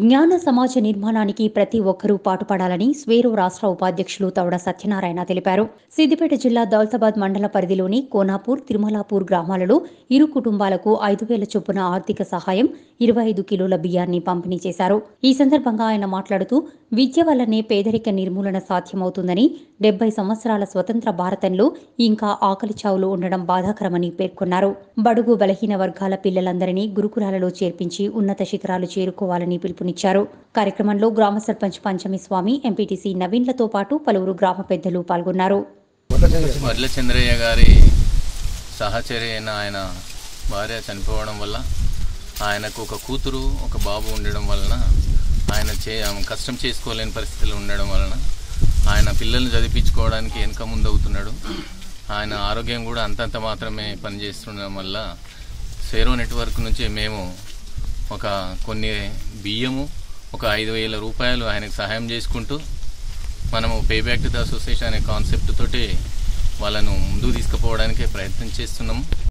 జ్ఞాన సమాజ నిర్మాణానికి ప్రతి ఒక్కరూ పాటుపడాలని స్వేరు రాష్ట్ర ఉపాధ్యక్షులు తౌడ సత్యనారాయణ తెలిపారు సిద్దిపేట జిల్లా దౌలతాబాద్ మండల పరిధిలోని కోనాపూర్ తిరుమలాపూర్ గ్రామాలలో ఇరు కుటుంబాలకు ఐదు వేల చొప్పున ఆర్థిక సహాయం ఇరవై ఐదు కిలోల బియ్యాన్ని పంపిణీ చేశారు ఈ సందర్భంగా ఆయన మాట్లాడుతూ విద్య వల్లనే పేదరిక నిర్మూలన సాధ్యమవుతుందని డెబ్బై సంవత్సరాల స్వతంత్ర భారతంలో ఇంకా ఆకలి చావులు ఉండడం బాధాకరమని పేర్కొన్నారు బడుగు బలహీన వర్గాల పిల్లలందరినీ గురుకులాలలో చేర్పించి ఉన్నత శిఖరాలు చేరుకోవాలని పిలుపునిచ్చారు కార్యక్రమంలో గ్రామ సర్పంచ్ పంచమి స్వామి ఎంపీటీసీ నవీన్లతో పాటు పలువురు గ్రామ పెద్దలు పాల్గొన్నారు వడ్ల చంద్రయ్య గారి సహచరి అయిన ఆయన భార్య చనిపోవడం వల్ల ఆయనకు ఒక కూతురు ఒక బాబు ఉండడం వలన ఆయన చే ఆమె కష్టం చేసుకోలేని పరిస్థితులు ఉండడం వలన ఆయన పిల్లల్ని చదివించుకోవడానికి వెనక ముందు అవుతున్నాడు ఆయన ఆరోగ్యం కూడా అంతంత మాత్రమే పనిచేస్తుండడం వల్ల సేరో నెట్వర్క్ నుంచి మేము ఒక కొన్ని బియ్యము ఒక ఐదు వేల రూపాయలు ఆయనకు సహాయం చేసుకుంటూ మనము pay back to the association అనే కాన్సెప్ట్ తోటి వాళ్ళను ముందుకు తీసుకుపోవడానికి ప్రయత్నం చేస్తున్నాము